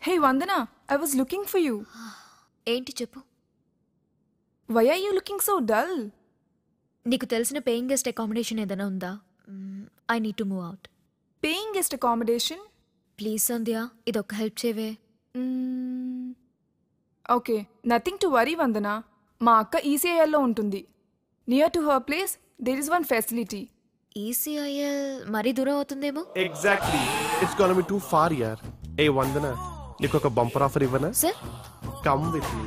Hey Vandana, I was looking for you. ఏంటి చెప్పు Why are you looking so dull? నీకు తెలిసిన paying guest accommodation ఏదైనా ఉందా I need to move out Paying guest accommodation? Please Sandhya ఇది ఒక help చేయవే Mm, okay, nothing to worry Vandana. మా అక్క ఈసీఐఎల్లో ఉంటుంది near to her place there is one facility ECIL మరీ దూరం అవుతుందేమో exactly it's gonna be too far యార్ ఏ వందన నీకు ఒక బంపర్ ఆఫర్ ఇవ్వనా sir come with me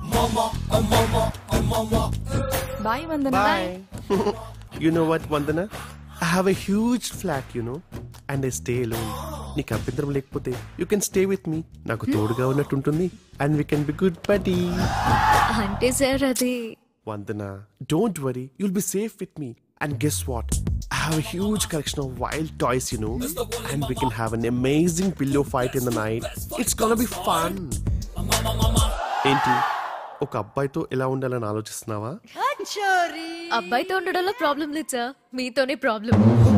bye Vandana bye you know what Vandana I have a huge flat you know and I stay alone నీకు అభ్యంతరం లేకపోతే you can stay with me నాకు తోడుగా ఉన్నట్టు ఉంటుంది and we can be good body అంటే sir అది Vandana don't worry you'll be safe with me and guess what I have a huge collection of wild toys you know and we can have an amazing pillow fight in the night it's gonna be fun ఏంటి ఒక అబ్బాయితో ఎలా ఉండాలని ఆలోచిస్తున్నావా అబ్బాయితో ఉండడంలో problem లేదు sir మీతోనే problem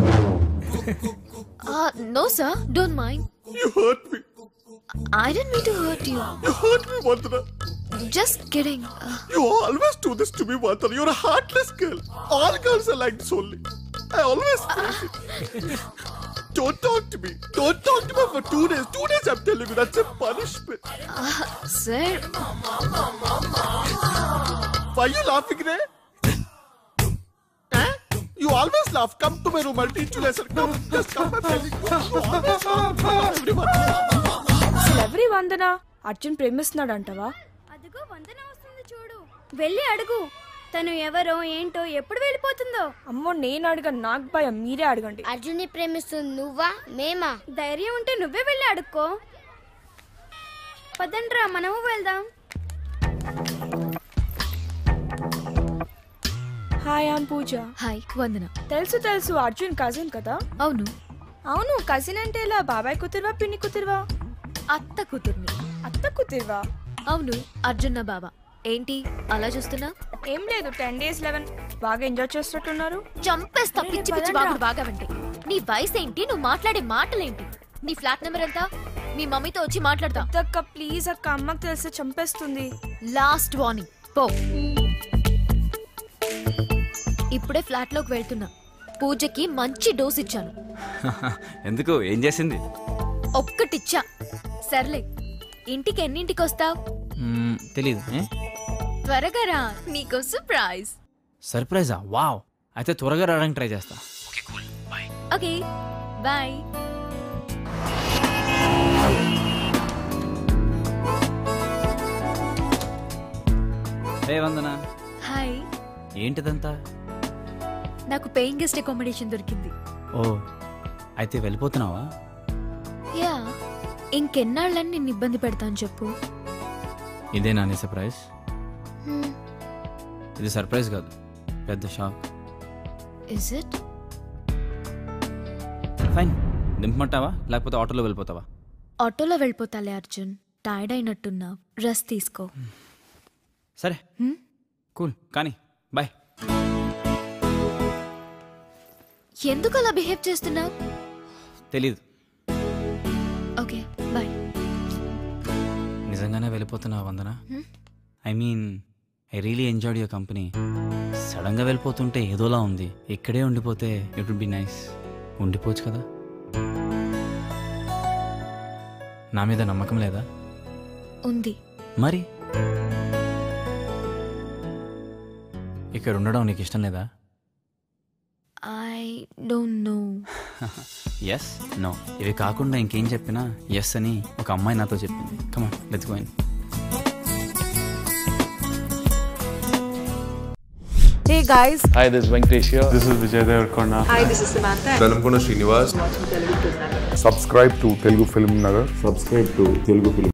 no sir don't mind You hurt me. I don't mean to hurt you You hurt me, Vandana. Just kidding You always do this to me, Vandana. You're a heartless girl. All girls are like this only. I always face it. Don't talk to me. Don't talk to me for two days. Two days, I'm telling you. That's a punishment. Sir Why are you laughing, Ray? Huh? You always laugh. Come to my room. I'll teach you lesson. Come, just come. I'm telling you. You always laugh. Everyone. అసలు ఎవరి వందన అర్జున్ ప్రేమిస్తున్నాడు అంటవా అదిగో వందన వస్తుంది చూడు వెళ్ళి అడుగు తను ఎవరో ఏంటో ఎప్పుడు వెళ్ళిపోతుందో అమ్మో నేను అడగను నాకు భయం మీరే అడగండి అర్జున్ని ప్రేమిస్తుంది నువ్వా మేమా ధైర్యం ఉంటే నువ్వే వెళ్ళి అడుక్కో పదండ్రా మనము వెళ్దాం హాయ్ ఆమ్ పూజ హాయ్ వందన తెలుసు తెలుసు అర్జున్ కజిన్ కదా అవును అవును కజిన్ అంటే ఇలా బాబాయ్ కూతురువా పిన్ని కూతురువా అత్త కూతుర్ని అత్త కూతురువా అవును అర్జున్ నా బాబా ఏంటి అలా చూస్తున్నా ఏం లేదు టెన్ డేస్ లెవెన్ బాగా ఎంజాయ్ చేస్తున్నట్టున్నారు చంపేస్తా రే, పిచ్చి పిచ్చి పదండ్రా. బాబుడు బాగా వింటే నీ వయసు ఏంటి నువ్వు మాట్లాడే మాటలేంటి నీ ఫ్లాట్ నెంబర్ ఎంత మీ మమ్మీతో వచ్చి మాట్లాడతా అక్క ప్లీజ్ అక్క అమ్మకి తెలిస్తే చంపేస్తుంది లాస్ట్ వార్నింగ్ పో ఇప్పుడే ఫ్లాట్ లోకి వెళ్తున్నా పూజకి మంచి డోస్ ఇచ్చాను ఎందుకు ఏం చేసింది ఒక్కటిచ్చా సర్లే ఇంటికి ఎన్నింటికి వస్తావు మ్మ్, తెలీదు ఏ? త్వరగా రా నీకో సర్ప్రైజ్ సర్ప్రైజా వావ్ అయితే త్వరగా రావడానికి ట్రై చేస్తా ఓకే బాయ్ రే వందన హాయ్ ఏంటిదంతా నాకు పేయింగ్ గెస్ట్ అకామిడేషన్ దొరికింది ఓ అయితే వెళ్ళిపోతున్నావా యా ఇంకెన్నాళ్ళని నిన్ను ఇబ్బంది పెడతాను చెప్పు ఇదేనా నీ సర్ప్రైజ్ ఇది సర్ప్రైజ్ కాదు పెద్ద షాక్ ఇస్ ఇట్ ఫైన్ దింపమంటావా లేకపోతే ఆటోలో వెళ్ళిపోతావా ఆటోలో వెళ్ళిపోతాలే అర్జున్ టైర్డ్ అయినట్టున్నా రెస్ట్ తీసుకో సరే కూల్ కానీ బాయ్ ఎందుకు అలా బిహేవ్ చేస్తున్నావు తెలీదు ఓకే బాయ్ నిజంగానే వెళ్ళిపోతున్నావా Vandana I mean I really enjoyed your company సడన్గా వెళ్ళిపోతుంటే ఏదోలా ఉంది ఇక్కడే ఉండిపోతే ఇట్ వుడ్ బి నైస్ ఉండిపోవచ్చు కదా నా మీద నమ్మకం లేదా ఉంది మరి ఇక్కడ ఉండడం నీకు ఇష్టం లేదా I don't know yes no ఇవి కాకుండా ఇంకేం చెప్పినా ఎస్ అని ఒక అమ్మాయి నాతో చెప్పింది come on let's going Hey guys, Hi, this is Venkatesh here. This is Vijay Devarkonda. Velankonda Srinivas Subscribe to Telugu Film Nagar. Subscribe to Telugu film